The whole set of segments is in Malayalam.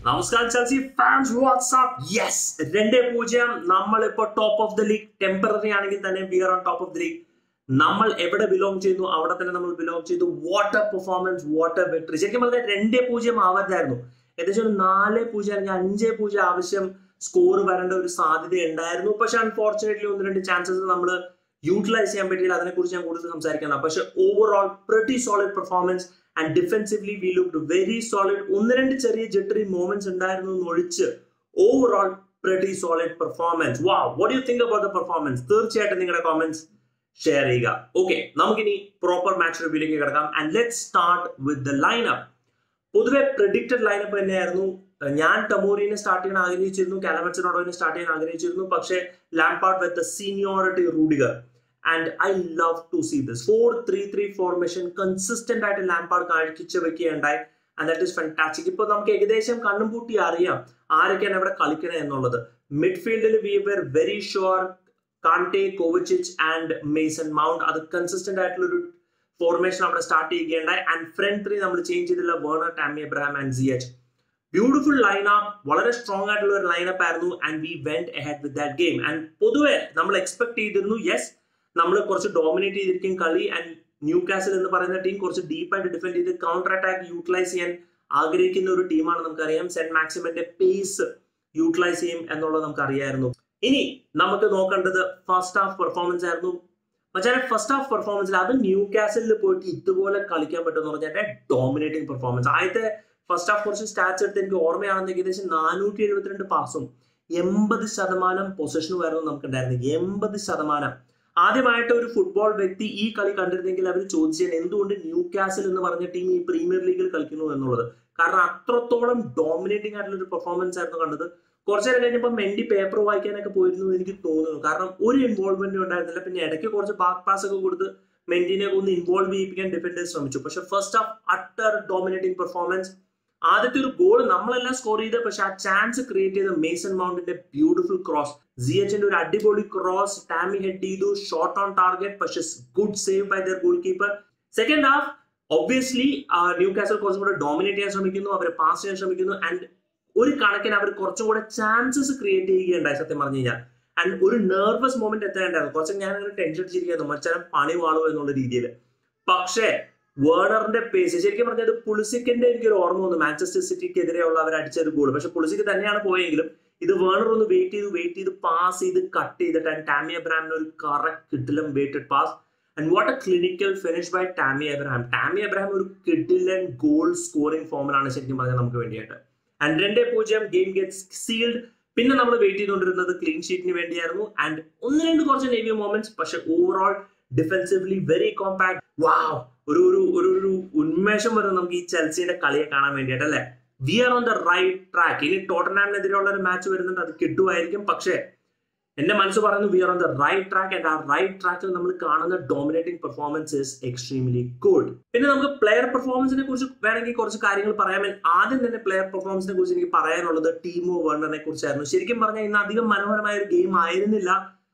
നമസ്കാരം ചെൽസി ഫാൻസ് വാട്സ്ആപ്പ് യെസ് രണ്ടേ പൂജ്യം നമ്മൾ ഇപ്പോ top of the league temporary ആണെങ്കിൽ തന്നെ we are on top of the league നമ്മൾ എവിടെ ബിലോങ് ചെയ്യുന്നു അവിടെ തന്നെ നമ്മൾ ബിലോങ് ചെയ്തു വാട്ടർ പെർഫോമൻസ് വാട്ടർ വിക്ടറി ശരിക്കും പറഞ്ഞാൽ രണ്ടേ പൂജ്യം ആവതായിരുന്നു ഏകദേശം ഒരു നാല് പൂജ്യം അല്ലെങ്കിൽ അഞ്ചേ പൂജ്യം ആവശ്യം സ്കോർ വരേണ്ട ഒരു സാധ്യത ഉണ്ടായിരുന്നു പക്ഷെ അൺഫോർച്ചുനേറ്റ്ലി ഒന്ന് രണ്ട് ചാൻസസ് നമ്മൾ യൂട്ടിലൈസ് ചെയ്യാൻ പറ്റിയില്ല അതിനെക്കുറിച്ച് ഞാൻ കൂടുതൽ സംസാരിക്കണം പക്ഷെ overall pretty solid performance and defensively we look very solid ഒന്ന് രണ്ട് ചെറിയ ജെട്ടറി മൂവ്മെന്റ്സ് ഉണ്ടായിരുന്നു എന്ന് ഒഴിച്ച് ഓവറോൾ പ്രിറ്റി സോളിഡ് പെർഫോമൻസ് വാ what you think about the performance തീർച്ചയായിട്ടും നിങ്ങളുടെ കോമെന്റ്സ് ഷെയർ ചെയ്യുക ഓക്കെ നമുക്കിനി പ്രോപ്പർ മാച്ച് റിവ്യൂലേക്ക് കിടക്കാം and let start with the lineup പൊതുവെ പ്രിഡിക്റ്റഡ് ലൈനപ്പ് തന്നെയായിരുന്നു ഞാൻ ടമോറിനെ സ്റ്റാർട്ട് ചെയ്യാൻ ആഗ്രഹിച്ചിരുന്നു കാലമറ്റ്സിനോടോനെ സ്റ്റാർട്ട് ചെയ്യാൻ ആഗ്രഹിച്ചിരുന്നു പക്ഷേ Lampard with seniority Rudiger and I love to see this four three three formation consistent ആയിട്ട് ലാംപാർഡ് കാഴ്ച വെക്കുകയുണ്ടായി ആൻഡ് ദാറ്റ് ഇസ് ഫാന്റാസ്റ്റിക് ഇപ്പൊ നമുക്ക് ഏകദേശം കണ്ണും പൂട്ടി അറിയാം ആരൊക്കെയാണ് ഇവിടെ കളിക്കണേ എന്നുള്ളത് മിഡ്ഫീൽഡിൽ we were very sure Kante Kovacic and Mason Mount അത് കൺസിസ്റ്റന്റ് ആയിട്ടുള്ള ഒരു ഫോർമേഷൻ അവിടെ സ്റ്റാർട്ട് ചെയ്യുകയുണ്ടായി ആൻഡ് ഫ്രണ്ട് ത്രീ നമ്മൾ ചേഞ്ച് ചെയ്തില്ല Werner Tammy Abraham and C H beautiful lineup വളരെ സ്ട്രോങ് ആയിട്ടുള്ള ഒരു ലൈനപ്പ് ആയിരുന്നു and we went ahead with that game and പൊതുവെ നമ്മൾ എക്സ്പെക്ട് ചെയ്തിരുന്നു യെസ് നമ്മൾ കുറച്ച് ഡോമിനേറ്റ് ചെയ്തിരിക്കും കളി ആൻഡ് ന്യൂ കാസിൽ എന്ന് പറയുന്ന ടീം കുറച്ച് ഡീപ്പായിട്ട് ഡിഫെൻഡ് ചെയ്ത് കൗണ്ടർ അറ്റാക്ക് യൂട്ടിലൈസ് ചെയ്യാൻ ആഗ്രഹിക്കുന്ന ഒരു ടീമാണ് നമുക്കറിയാം സെന്റ് മാക്സിമിന്റെ പേസ് യൂട്ടിലൈസ് ചെയ്യും എന്നുള്ളത് നമുക്ക് അറിയായിരുന്നു ഇനി നമുക്ക് നോക്കേണ്ടത് ഫസ്റ്റ് ഹാഫ് പെർഫോമൻസ് ആയിരുന്നു മച്ചാനെ ഫസ്റ്റ് ഹാഫ് പെർഫോമൻസിൽ അത് ന്യൂ കാസലിൽ പോയിട്ട് ഇതുപോലെ കളിക്കാൻ പറ്റുമെന്ന് പറഞ്ഞാൽ ഡോമിനേറ്റിംഗ് പെർഫോമൻസ് ആദ്യത്തെ ഫസ്റ്റ് ഹാഫ് കുറച്ച് സ്റ്റാറ്റ്സ് എടുത്ത് എനിക്ക് ഓർമ്മയാണെന്ന് ഏകദേശം നാനൂറ്റി എഴുപത്തിരണ്ട് പാസും എൺപത് ശതമാനം പൊസിഷനും ആയിരുന്നു നമുക്ക് ഉണ്ടായിരുന്നത് എൺപത് ശതമാനം ആദ്യമായിട്ട് ഒരു ഫുട്ബോൾ വ്യക്തി ഈ കളി കണ്ടിരുന്നെങ്കിൽ അവർ ചോദിച്ചാൽ എന്തുകൊണ്ട് ന്യൂ കാസൽ എന്ന് പറഞ്ഞ ടീം ഈ പ്രീമിയർ ലീഗിൽ കളിക്കുന്നു എന്നുള്ളത് കാരണം അത്രത്തോളം ഡോമിനേറ്റിംഗ് ആയിട്ടുള്ള ഒരു പെർഫോമൻസ് ആയിരുന്നു കണ്ടത് കുറച്ചു നേരം കഴിഞ്ഞപ്പോൾ മെൻഡി പേപ്പർ വായിക്കാനൊക്കെ പോയിരുന്നു എനിക്ക് തോന്നുന്നു കാരണം ഒരു ഇൻവോൾവ്മെന്റ് ഉണ്ടായിരുന്നില്ല പിന്നെ ഇടയ്ക്ക് കുറച്ച് ബാക്ക് പാസ് ഒക്കെ കൊടുത്ത് മെൻഡിനെ ഒന്ന് ഇൻവോൾവ് ചെയ്യിപ്പിക്കാൻ ഡിഫൻഡേഴ്സ് ശ്രമിച്ചു പക്ഷെ first half utter dominating performance ആദ്യത്തെ ഒരു ഗോൾ നമ്മളെല്ലാം സ്കോർ ചെയ്ത് പക്ഷെ ആ ചാൻസ് ക്രിയേറ്റ് ചെയ്ത മേസൺ മൗണ്ടിന്റെ ബ്യൂട്ടിഫുൾ ക്രോസ് സി എച്ചിന്റെ ഒരു അടിപൊളി ക്രോസ് ടാമി ഹെഡ് ചെയ്തു ഷോർട്ട് ഓൺ ടാർഗറ്റ് പക്ഷെ good save by their goalkeeper second half obviously Newcastle കുറച്ചും കൂടെ ഡോമിനേറ്റ് ചെയ്യാൻ ശ്രമിക്കുന്നു അവരെ പാസ് ചെയ്യാൻ ശ്രമിക്കുന്നു ആൻഡ് ഒരു കണക്കിന് അവർ കുറച്ചും കൂടെ ചാൻസസ് ക്രിയേറ്റ് ചെയ്യുകയുണ്ടായി സത്യം പറഞ്ഞു കഴിഞ്ഞാൽ ആൻഡ് ഒരു നെർവസ് മൊമെന്റ് എത്താനുണ്ടായിരുന്നു കുറച്ച് ഞാൻ അങ്ങനെ ടെൻഷൻ അടിച്ചിരിക്കുന്നു മച്ചാൻ പണി വാളോ എന്നുള്ള രീതിയിൽ പക്ഷേ വേർണറിന്റെ പേസ് ശരിക്കും പറഞ്ഞത് പുളിസിക്കിന്റെ എനിക്കൊരു ഓർമ്മ വന്നു മാഞ്ചസ്റ്റർ സിറ്റിക്കെതിരെയുള്ള അവർ അടിച്ച ഒരു ഗോൾ പക്ഷെ പുളിസിക്ക് തന്നെയാണ് പോയെങ്കിലും ഇത് വേണർ ഒന്ന് വെയിറ്റ് ചെയ്ത് വെയിറ്റ് ചെയ്ത് പാസ് ചെയ്ത് കട്ട് ചെയ്തിട്ട് ആൻഡ് ടാമി എബ്രാമിന് ഒരു കറക്റ്റ് കിട്ടിലും weighted pass and what a clinical finish by Tammy Abraham Tammy Abraham ഒരു കിഡിലൻ ഗോൾ സ്കോറിംഗ് ഫോമിലാണ് ശരിക്കും പറഞ്ഞാൽ നമുക്ക് വേണ്ടിയിട്ട് ആൻഡ് രണ്ടേ പൂജ്യം ഗെയിം ഗെറ്റ്സ് സീൽഡ് പിന്നെ നമ്മൾ വെയിറ്റ് ചെയ്തുകൊണ്ടിരുന്നത് ക്ലീൻ ഷീറ്റിന് വേണ്ടിയായിരുന്നു ആൻഡ് ഒന്ന് രണ്ട് കുറച്ച് നേവിയ മൊമെന്റ്സ് പക്ഷെ overall defensively very compact wow ഒരു ഒരു ഒരു ഒരു ഉന്മേഷം വരും നമുക്ക് ഈ ചെൽസിയുടെ കളിയെ കാണാൻ വേണ്ടിയിട്ട് അല്ലെ we are on the right track ഇനി ടോട്ടനാമിനെതിരെയുള്ള ഒരു മാച്ച് വരുന്നുണ്ട് അത് കിട്ടുമായിരിക്കും പക്ഷേ എന്റെ മനസ്സ് പറയുന്നു we are on the right track and ആ റൈറ്റ് ട്രാക്കിൽ നമ്മൾ കാണുന്ന dominating performance is extremely good പിന്നെ നമുക്ക് പ്ലെയർ പെർഫോമൻസിനെ കുറിച്ച് വേണമെങ്കിൽ കുറച്ച് കാര്യങ്ങൾ പറയാൻ ആദ്യം തന്നെ പ്ലെയർ പെർഫോമൻസിനെ കുറിച്ച് എനിക്ക് പറയാനുള്ളത് ടീമോ വേർണറിനെ കുറിച്ചായിരുന്നു ശരിക്കും പറഞ്ഞാൽ ഇന്ന് അധികം മനോഹരമായ ഒരു ഗെയിം ആയിരുന്നില്ല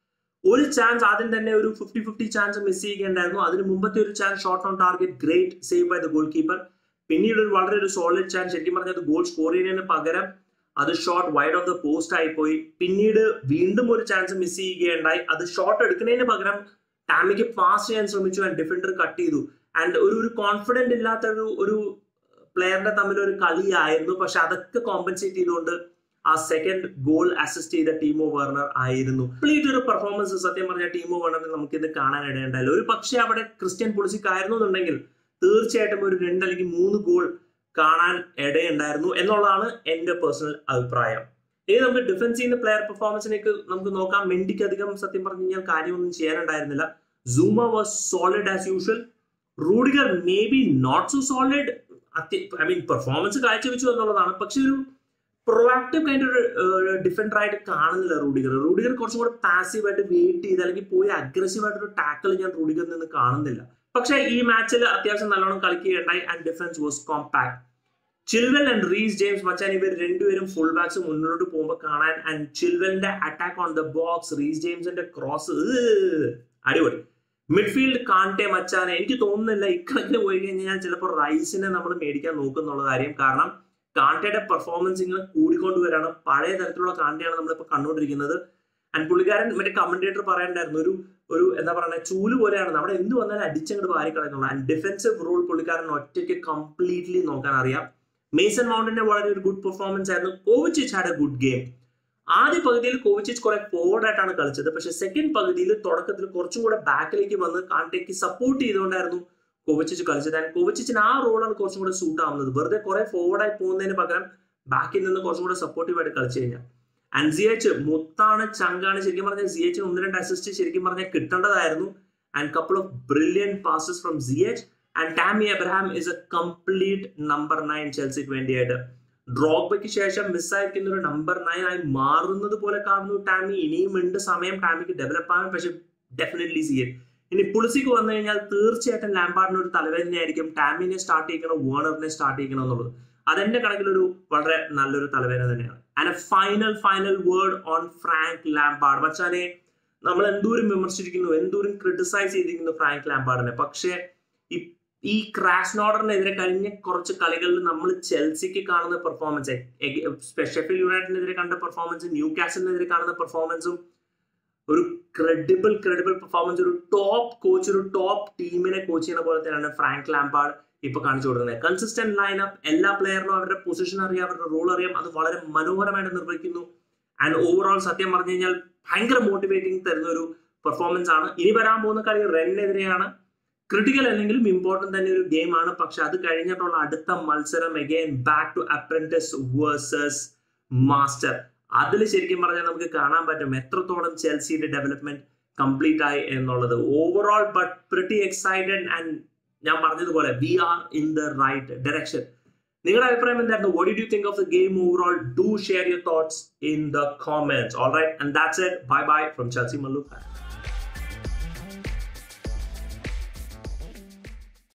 ഒരു ചാൻസ് ആദ്യം തന്നെ ഒരു ഫിഫ്റ്റി ഫിഫ്റ്റി ചാൻസ് മിസ് ചെയ്യുകയുണ്ടായിരുന്നു അതിന് മുമ്പത്തെ ഒരു chance shot on target great save by the goalkeeper പിന്നീട് ഒരു വളരെ ഒരു സോളിഡ് ചാൻസ് ശരിക്കും പറഞ്ഞത് ഗോൾ സ്കോർ ചെയ്യുന്നതിന് പകരം അത് shot wide of the post ആയി പോയി പിന്നീട് വീണ്ടും ഒരു ചാൻസ് മിസ് ചെയ്യുകയുണ്ടായി അത് ഷോട്ട് എടുക്കുന്നതിന് പകരം ടാമിക്ക് പാസ് ചെയ്യാൻ ശ്രമിച്ചു ആൻഡ് ഡിഫൻഡർ കട്ട് ചെയ്തു ആൻഡ് ഒരു ഒരു കോൺഫിഡന്റ് ഇല്ലാത്ത ഒരു ഒരു പ്ലെയറിന്റെ തമ്മിൽ ഒരു കളിയായിരുന്നു പക്ഷെ അതൊക്കെ കോമ്പൻസേറ്റ് ചെയ്തുകൊണ്ട് ആ സെക്കൻഡ് ഗോൾ അസിസ്റ്റ് ചെയ്ത ടീമോ വേർണർ ആയിരുന്നു കംപ്ലീറ്റ് ഒരു പെർഫോമൻസ് സത്യം പറഞ്ഞ ടീമോ വേർണറിനെ നമുക്ക് ഇന്ന് കാണാൻ ഇടയുണ്ടായില്ല ഒരു പക്ഷേ അവിടെ ക്രിസ്ത്യൻ പുളിസിക്ക് ആയിരുന്നു എന്നുണ്ടെങ്കിൽ തീർച്ചയായിട്ടും ഒരു രണ്ട് അല്ലെങ്കിൽ മൂന്ന് ഗോൾ കാണാൻ ഇടയുണ്ടായിരുന്നു എന്നുള്ളതാണ് എന്റെ പേഴ്സണൽ അഭിപ്രായം ഇനി നമുക്ക് ഡിഫൻസീവിന്റെ പ്ലെയർ പെർഫോമൻസിലേക്ക് നമുക്ക് നോക്കാം മെൻഡിക്ക് അധികം സത്യം പറഞ്ഞു കഴിഞ്ഞാൽ കാര്യമൊന്നും ചെയ്യാനുണ്ടായിരുന്നില്ല Zouma was solid as usual Rudiger maybe not so solid I mean performance കാഴ്ചവെച്ചു എന്നുള്ളതാണ് പക്ഷെ ഒരു പ്രൊവാക്റ്റീവ് കൈൻഡ് ഒരു ഡിഫൻഡർ ആയിട്ട് കാണുന്നില്ല റൂഡിഗർ റൂഡിഗർ കുറച്ചും കൂടെ പാസീവ് ആയിട്ട് വെയിറ്റ് ചെയ്ത് അല്ലെങ്കിൽ പോയി അഗ്രസീവ് ആയിട്ട് ഒരു ടാക്കിൾ ഞാൻ റൂഡിഗറിൽ നിന്ന് കാണുന്നില്ല പക്ഷെ ഈ മാച്ചിൽ അത്യാവശ്യം നല്ലോണം കളിക്കുകയുണ്ടായി and defence was compact Chilwell and Reece James മച്ചാൻ ഇവർ രണ്ടുപേരും ഫുൾ ബാക്സ് മുന്നോട്ട് പോകുമ്പോൾ കാണാൻ ആൻഡ് ചിൽവെലിന്റെ attack on the box Reece ജെയിംസിന്റെ ക്രോസ് അടിപൊളി മിഡ്ഫീൽഡ് കാണ്ടെ മച്ചാനെ എനിക്ക് തോന്നുന്നില്ല ഇക്കണക്കിന് പോയി കഴിഞ്ഞാൽ ചിലപ്പോൾ റൈസിനെ നമ്മൾ മേടിക്കാൻ നോക്കുന്നുള്ള കാര്യം കാരണം കാണ്ടയുടെ പെർഫോമൻസ് ഇങ്ങനെ കൂടിക്കൊണ്ടുവരാണ് പഴയ തരത്തിലുള്ള കാണ്ടയാണ് നമ്മളിപ്പോൾ കണ്ടുകൊണ്ടിരിക്കുന്നത് ആൻഡ് പുള്ളിക്കാരൻ മറ്റേ കമന്റേറ്റർ പറയണ്ടായിരുന്നു ഒരു ഒരു എന്താ പറയുക ചൂല് പോലെയാണ് നമ്മുടെ എന്ത് വന്നാലും അടിച്ചങ്ങോട്ട് വാരിക്കളയുന്നുള്ളൂ ആൻഡ് ഡിഫൻസീവ് റോൾ പുള്ളിക്കാരൻ ഒറ്റയ്ക്ക് കംപ്ലീറ്റ്ലി നോക്കാൻ അറിയാം മേസൺ മൗണ്ടിന്റെ വളരെ ഒരു ഗുഡ് പെർഫോമൻസ് ആയിരുന്നു Kovacic had a good game ആദ്യ പകുതിയിൽ കോവിച്ചിച്ച് കുറെ ഫോർവേഡ് ആയിട്ടാണ് കളിച്ചത് പക്ഷെ സെക്കൻഡ് പകുതിയിൽ തുടക്കത്തിൽ കുറച്ചും കൂടെ ബാക്കിലേക്ക് വന്ന് കാണ്ടേക്ക് സപ്പോർട്ട് ചെയ്തുകൊണ്ടായിരുന്നു കോവിച്ചിച്ച് കളിച്ചത് ആൻഡ് കോവിച്ചിന് ആ റോളാണ് കുറച്ചും കൂടെ സൂട്ട് ആവുന്നത് വെറുതെ കുറെ ഫോർവേഡായി പോകുന്നതിന് പകരം ബാക്കിൽ നിന്ന് കുറച്ചും കൂടെ സപ്പോർട്ടീവായിട്ട് കളിച്ചു കഴിഞ്ഞാൽ ആൻഡ് സി എച്ച് മുത്താണ് ചങ്കാണ് ശരിക്കും പറഞ്ഞാൽ സി എച്ച് ഒന്ന് രണ്ട് അസിസ്റ്റ് ശരിക്കും പറഞ്ഞാൽ കിട്ടേണ്ടതായിരുന്നു and couple of brilliant passes from C H and Tammy Abraham is a complete number nine ചെൽസിക്ക് വേണ്ടിയായിട്ട് ഡ്രോബയ്ക്ക് ശേഷം മിസ്സായിരിക്കുന്ന ഒരു നമ്പർ നയൻ ആയി മാറുന്നത് പോലെ കാണുന്നു ടാമി ഇനിയും ഉണ്ട് സമയം ടാമിക്ക് ഡെവലപ്പ് ആവാൻ പക്ഷെ ഡെഫിനറ്റ്ലി സി എച്ച് ഇനി പുളിസിക്ക് വന്നു കഴിഞ്ഞാൽ തീർച്ചയായിട്ടും ലാംബാർഡിന് ഒരു തലവേദനയായിരിക്കും ടാമിനെ സ്റ്റാർട്ട് ചെയ്യണം വേണറിനെ സ്റ്റാർട്ട് ചെയ്യണം എന്നുള്ളത് അതെന്റെ കണക്കിലൊരു വളരെ നല്ലൊരു തലവേദന തന്നെയാണ് and a final final word on Frank Lampard മച്ചാനെ നമ്മൾ എന്തോരം വിമർശിച്ചിരിക്കുന്നു എന്തോരം ക്രിട്ടിസൈസ് ചെയ്തിരിക്കുന്നു ഫ്രാങ്ക് ലാംബാർഡിനെ പക്ഷേ ഈ ക്രാഷ്നോഡറിനെതിരെ കഴിഞ്ഞ കുറച്ച് കളികളിൽ നമ്മൾ ചെൽസിക്ക് കാണുന്ന പെർഫോമൻസ് ഷെഫിൽ യുണൈറ്റഡിനെതിരെ കണ്ട പെർഫോമൻസ് ന്യൂ കാസലിനെതിരെ കാണുന്ന പെർഫോമൻസും ഒരു ക്രെഡിബിൾ ക്രെഡിബിൾ പെർഫോമൻസ് ഒരു ടോപ്പ് കോച്ച് ഒരു ടോപ്പ് ടീമിനെ കോച്ച് ചെയ്യുന്ന പോലെ തന്നെയാണ് ഫ്രാങ്ക് ലാംബാർഡ് ഇപ്പൊ കാണിച്ചു കൊടുക്കുന്നത് കൺസിസ്റ്റന്റ് ലൈനപ്പ് എല്ലാ പ്ലെയറിനും അവരുടെ പൊസിഷൻ അറിയാം അവരുടെ റോൾ അറിയാം അത് വളരെ മനോഹരമായിട്ട് നിർവഹിക്കുന്നു ആൻഡ് ഓവറോൾ സത്യം പറഞ്ഞു കഴിഞ്ഞാൽ ഭയങ്കര മോട്ടിവേറ്റിംഗ് തരുന്ന ഒരു പെർഫോമൻസ് ആണ് ഇനി വരാൻ പോകുന്ന കളി റെന്നിനെതിരെയാണ് ക്രിട്ടിക്കൽ അല്ലെങ്കിലും ഇമ്പോർട്ടന്റ് തന്നെ ഒരു ഗെയിം ആണ് പക്ഷെ അത് കഴിഞ്ഞിട്ടുള്ള അടുത്ത മത്സരം again back to apprentice versus master അതിൽ ശരിക്കും പറഞ്ഞാൽ നമുക്ക് കാണാൻ പറ്റും എത്രത്തോളം ചെൽസിയുടെ ഡെവലപ്മെന്റ് കംപ്ലീറ്റ് ആയി എന്നുള്ളത് overall but pretty excited and ഞാൻ പറഞ്ഞതുപോലെ we are in the right direction നിങ്ങളുടെ അഭിപ്രായം എന്തായിരുന്നു what do think of the game overall do share your thoughts in the comments all right and that's it bye bye from Chelsea Mallu fan